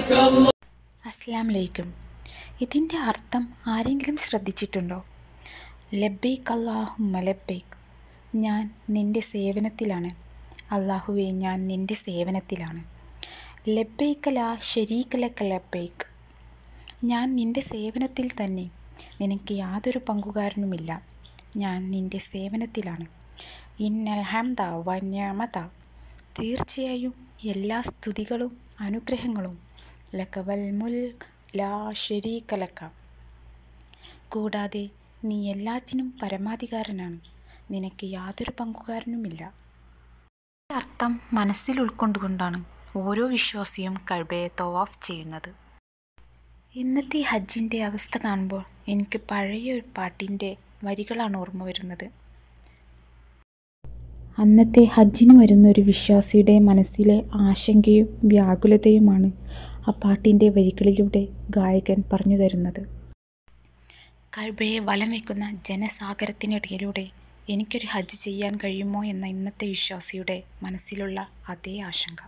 അസ്ലാം വലൈക്കും ഇതിൻ്റെ അർത്ഥം ആരെങ്കിലും ശ്രദ്ധിച്ചിട്ടുണ്ടോ ലബൈക്ക് അല്ലാഹുമ്മ ലബൈക്ക് ഞാൻ നിൻ്റെ സേവനത്തിലാണ് അള്ളാഹുവെ ഞാൻ നിൻ്റെ സേവനത്തിലാണ് ലബൈക്കല ഷരീക്കലക്ക ലബൈക്ക് ഞാൻ നിൻ്റെ സേവനത്തിൽ തന്നെ നിനക്ക് യാതൊരു പങ്കുകാരനുമില്ല ഞാൻ നിൻ്റെ സേവനത്തിലാണ് ഇന്നൽ ഹംദ വന്യമത തീർച്ചയായും എല്ലാ സ്തുതികളും അനുഗ്രഹങ്ങളും ലക്കവൽ മുൽക്ക് ലാ ഷരീക ലക്ക കൂടാതെ നീ എല്ലാത്തിനും പരമാധികാരനാണ് നിനക്ക് യാതൊരു പങ്കുകാരനുമില്ല അർത്ഥം മനസ്സിൽ ഉൾക്കൊണ്ടുകൊണ്ടാണ് ഓരോ വിശ്വാസിയും കഴബയെ തവാഫ് ചെയ്യുന്നത് ഇന്നത്തെ ഹജ്ജിൻ്റെ അവസ്ഥ കാണുമ്പോൾ എനിക്ക് പഴയ ഒരു പാട്ടിൻ്റെ വരികളാണ് ഓർമ്മ വരുന്നത് അന്നത്തെ ഹജ്ജിന് വരുന്ന ഒരു വിശ്വാസിയുടെ മനസ്സിലെ ആശങ്കയും വ്യാകുലതയുമാണ് ആ പാട്ടിൻ്റെ വരികളിലൂടെ ഗായകൻ പറഞ്ഞു തരുന്നത് കൽബയെ വലം വയ്ക്കുന്ന ജനസാഗരത്തിനിടയിലൂടെ എനിക്കൊരു ഹജ്ജ് ചെയ്യാൻ കഴിയുമോ എന്ന ഇന്നത്തെ വിശ്വാസിയുടെ മനസ്സിലുള്ള അതേ ആശങ്ക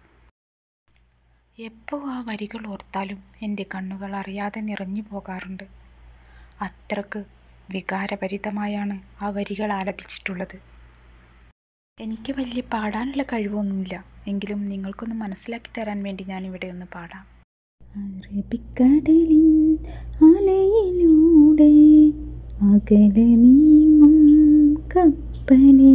എപ്പോൾ ആ വരികൾ ഓർത്താലും എൻ്റെ കണ്ണുകൾ അറിയാതെ നിറഞ്ഞു പോകാറുണ്ട് അത്രക്ക് വികാരഭരിതമായാണ് ആ വരികൾ ആലപിച്ചിട്ടുള്ളത് എനിക്ക് വലിയ പാടാനുള്ള കഴിവൊന്നുമില്ല എങ്കിലും നിങ്ങൾക്കൊന്ന് മനസ്സിലാക്കി തരാൻ വേണ്ടി ഞാനിവിടെ ഒന്ന് പാടാം അറബിക്കടലിൻ അലയിലൂടെ അകലെ നീങ്ങും കപ്പലേ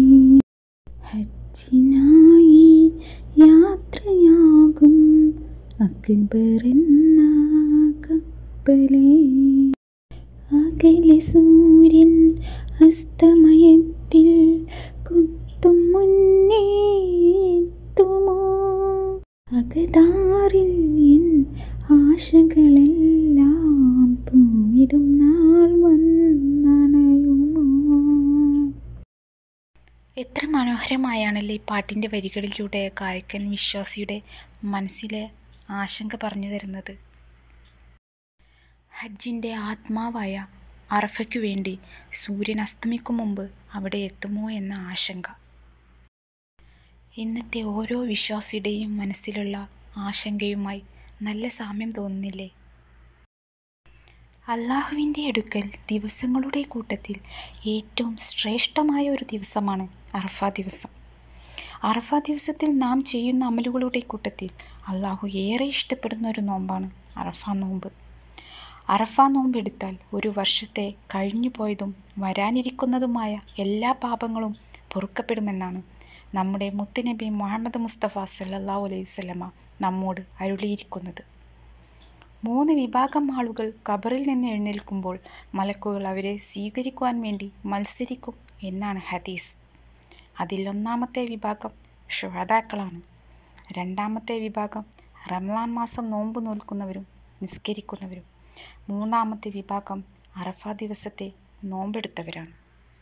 ഹജ്ജിനായി യാത്രയാകും അക്ബറെന്ന കപ്പലേ അകലെ സൂര്യൻ അസ്തമയത്തിൽ കുത്തും മുന്നേ എത്തുമോ അകതാറിൽ എൻ ആശകളെല്ലാം പൂവിടും നാൾ വന്നണയുമോ എത്ര മനോഹരമായാണല്ലേ ഈ പാട്ടിൻ്റെ വരികളിലൂടെ ഗായകൻ വിശ്വാസിയുടെ മനസ്സിലെ ആശങ്ക പറഞ്ഞു തരുന്നത് ഹജ്ജിൻ്റെ ആത്മാവായ അറഫയ്ക്കു വേണ്ടി സൂര്യൻ അസ്തമിക്കും മുമ്പ് അവിടെ എത്തുമോ എന്ന ആശങ്ക ഇന്നത്തെ ഓരോ വിശ്വാസിയുടെയും മനസ്സിലുള്ള ആശങ്കയുമായി നല്ല സാമ്യം തോന്നുന്നില്ലേ അള്ളാഹുവിൻ്റെ അടുക്കൽ ദിവസങ്ങളുടെ കൂട്ടത്തിൽ ഏറ്റവും ശ്രേഷ്ഠമായ ഒരു ദിവസമാണ് അറഫ ദിവസം അറഫ ദിവസത്തിൽ നാം ചെയ്യുന്ന അമലുകളുടെ കൂട്ടത്തിൽ അള്ളാഹു ഏറെ ഇഷ്ടപ്പെടുന്ന ഒരു നോമ്പാണ് അറഫ നോമ്പ് അറഫ നോമ്പെടുത്താൽ ഒരു വർഷത്തെ കഴിഞ്ഞു പോയതും വരാനിരിക്കുന്നതുമായ എല്ലാ പാപങ്ങളും പൊറുക്കപ്പെടുമെന്നാണ് നമ്മുടെ മുത്തുനബി മുഹമ്മദ് മുസ്തഫ സല്ലല്ലാഹു അലൈഹി വസല്ലമ നമ്മോട് അരുളിയിരിക്കുന്നത് മൂന്ന് വിഭാഗം ആളുകൾ ഖബറിൽ നിന്ന് എഴുന്നേൽക്കുമ്പോൾ മലക്കുകൾ അവരെ സ്വീകരിക്കുവാൻ വേണ്ടി മത്സരിക്കും എന്നാണ് ഹദീസ് അതിലൊന്നാമത്തെ വിഭാഗം ഷുഹദാക്കളാണ് രണ്ടാമത്തെ വിഭാഗം റംലാൻ മാസം നോമ്പ് നോൽക്കുന്നവരും നിസ്കരിക്കുന്നവരും മൂന്നാമത്തെ വിഭാഗം അറഫ ദിവസത്തെ നോമ്പെടുത്തവരാണ്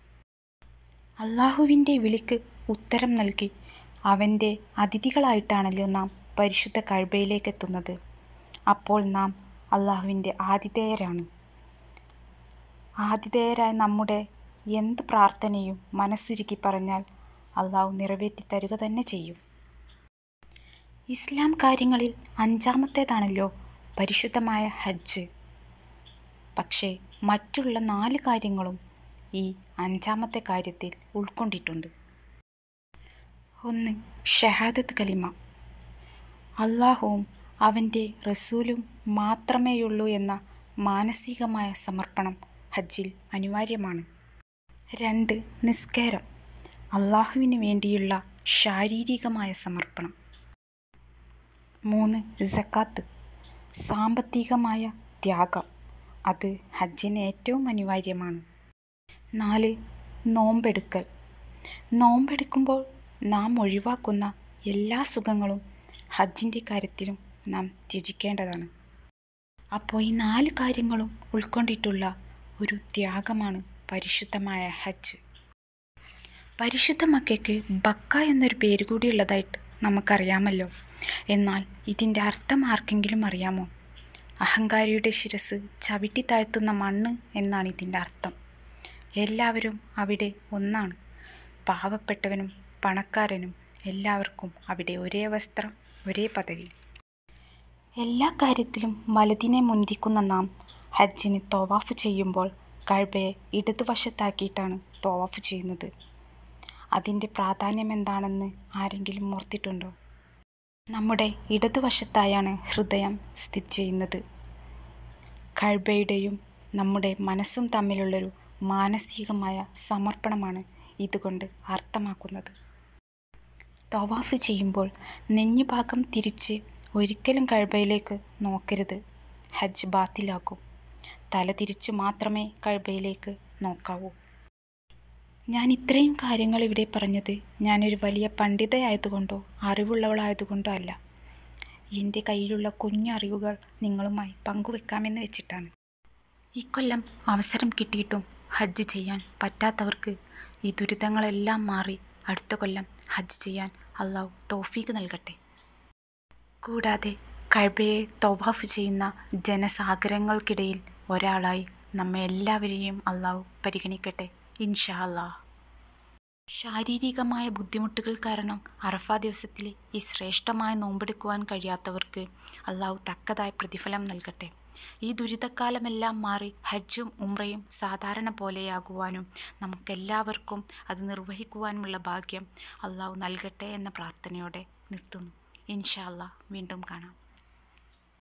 അള്ളാഹുവിൻ്റെ വിളിക്ക് ഉത്തരം നൽകി അവൻ്റെ അതിഥികളായിട്ടാണല്ലോ നാം പരിശുദ്ധ കഴബയിലേക്ക് എത്തുന്നത് അപ്പോൾ നാം അള്ളാഹുവിൻ്റെ ആതിഥേയരാണ് ആതിഥേയരായ നമ്മുടെ എന്ത് പ്രാർത്ഥനയും മനസ്സുരുക്കി പറഞ്ഞാൽ അള്ളാഹു നിറവേറ്റി തരുക തന്നെ ചെയ്യും ഇസ്ലാം കാര്യങ്ങളിൽ അഞ്ചാമത്തേതാണല്ലോ പരിശുദ്ധമായ ഹജ്ജ് പക്ഷേ മറ്റുള്ള നാല് കാര്യങ്ങളും ഈ അഞ്ചാമത്തെ കാര്യത്തിൽ ഉൾക്കൊണ്ടിട്ടുണ്ട് ഒന്ന് ഷഹാദത്ത് കലിമ അള്ളാഹുവും അവൻ്റെ റസൂലും മാത്രമേയുള്ളൂ എന്ന മാനസികമായ സമർപ്പണം ഹജ്ജിൽ അനിവാര്യമാണ് രണ്ട് നിസ്കാരം അള്ളാഹുവിന് വേണ്ടിയുള്ള ശാരീരികമായ സമർപ്പണം മൂന്ന് ജക്കാത്ത് സാമ്പത്തികമായ ത്യാഗം അത് ഹജ്ജിന് ഏറ്റവും അനിവാര്യമാണ് നാല് നോമ്പെടുക്കൽ നോമ്പെടുക്കുമ്പോൾ നാം ഒഴിവാക്കുന്ന എല്ലാ സുഖങ്ങളും ഹജ്ജിൻ്റെ കാര്യത്തിലും നാം ത്യജിക്കേണ്ടതാണ് അപ്പോൾ ഈ നാല് കാര്യങ്ങളും ഉൾക്കൊണ്ടിട്ടുള്ള ഒരു ത്യാഗമാണ് പരിശുദ്ധമായ ഹജ്ജ് പരിശുദ്ധ മക്കയ്ക്ക് ബക്ക എന്നൊരു പേര് കൂടി ഉള്ളതായിട്ട് നമുക്കറിയാമല്ലോ എന്നാൽ ഇതിൻ്റെ അർത്ഥം ആർക്കെങ്കിലും അറിയാമോ അഹങ്കാരിയുടെ ശിരസ് ചവിട്ടി താഴ്ത്തുന്ന മണ്ണ് എന്നാണ് ഇതിൻ്റെ അർത്ഥം എല്ലാവരും അവിടെ ഒന്നാണ് പാവപ്പെട്ടവനും പണക്കാരനും എല്ലാവർക്കും അവിടെ ഒരേ വസ്ത്രം ഒരേ പദവി എല്ലാ കാര്യത്തിലും വലതിനെ മുന്തിക്കുന്ന നാം ഹജ്ജിന് തവാഫ് ചെയ്യുമ്പോൾ കഅബയെ ഇടതുവശത്താക്കിയിട്ടാണ് തവാഫ് ചെയ്യുന്നത് അതിൻ്റെ പ്രാധാന്യം എന്താണെന്ന് ആരെങ്കിലും ഓർത്തിട്ടുണ്ടോ നമ്മുടെ ഇടതുവശത്തായാണ് ഹൃദയം സ്ഥിതി ചെയ്യുന്നത് കഅബയുടെയും നമ്മുടെ മനസ്സും തമ്മിലുള്ളൊരു മാനസികമായ സമർപ്പണമാണ് ഇതുകൊണ്ട് അർത്ഥമാക്കുന്നത് തവാഫ് ചെയ്യുമ്പോൾ നെഞ്ഞുഭാഗം തിരിച്ച് ഒരിക്കലും കഅബയിലേക്ക് നോക്കരുത് ഹജ്ജ് ബാത്തിലാകും തല തിരിച്ചു മാത്രമേ കഅബയിലേക്ക് നോക്കാവൂ ഞാൻ ഇത്രയും കാര്യങ്ങൾ ഇവിടെ പറഞ്ഞത് ഞാനൊരു വലിയ പണ്ഡിതയായതുകൊണ്ടോ അറിവുള്ളവളായതുകൊണ്ടോ അല്ല എൻ്റെ കയ്യിലുള്ള കുഞ്ഞു അറിവുകൾ നിങ്ങളുമായി പങ്കുവെക്കാമെന്ന് വെച്ചിട്ടാണ് ഇക്കൊല്ലം അവസരം കിട്ടിയിട്ടും ഹജ്ജ് ചെയ്യാൻ പറ്റാത്തവർക്ക് ഈ ദുരിതങ്ങളെല്ലാം മാറി അടുത്ത കൊല്ലം ഹജ്ജ് ചെയ്യാൻ അള്ളാഹു തോഫീക്ക് നൽകട്ടെ കൂടാതെ കഅബയെ തവാഫ് ചെയ്യുന്ന ജനസാഗരങ്ങൾക്കിടയിൽ ഒരാളായി നമ്മെ എല്ലാവരെയും അള്ളാഹു പരിഗണിക്കട്ടെ ഇൻഷാ അല്ലാ ശാരീരികമായ ബുദ്ധിമുട്ടുകൾ കാരണം അറഫ ദിവസത്തിലെ ഈ ശ്രേഷ്ഠമായ നോമ്പെടുക്കുവാൻ കഴിയാത്തവർക്ക് അള്ളാഹു തക്കതായ പ്രതിഫലം നൽകട്ടെ ഈ ദുരിതക്കാലമെല്ലാം മാറി ഹജ്ജും ഉംറയും സാധാരണ പോലെയാകുവാനും നമുക്കെല്ലാവർക്കും അത് നിർവഹിക്കുവാനുമുള്ള ഭാഗ്യം അള്ളാഹു നൽകട്ടെ എന്ന പ്രാർത്ഥനയോടെ നിർത്തുന്നു ഇൻഷാ അല്ലാ വീണ്ടും കാണാം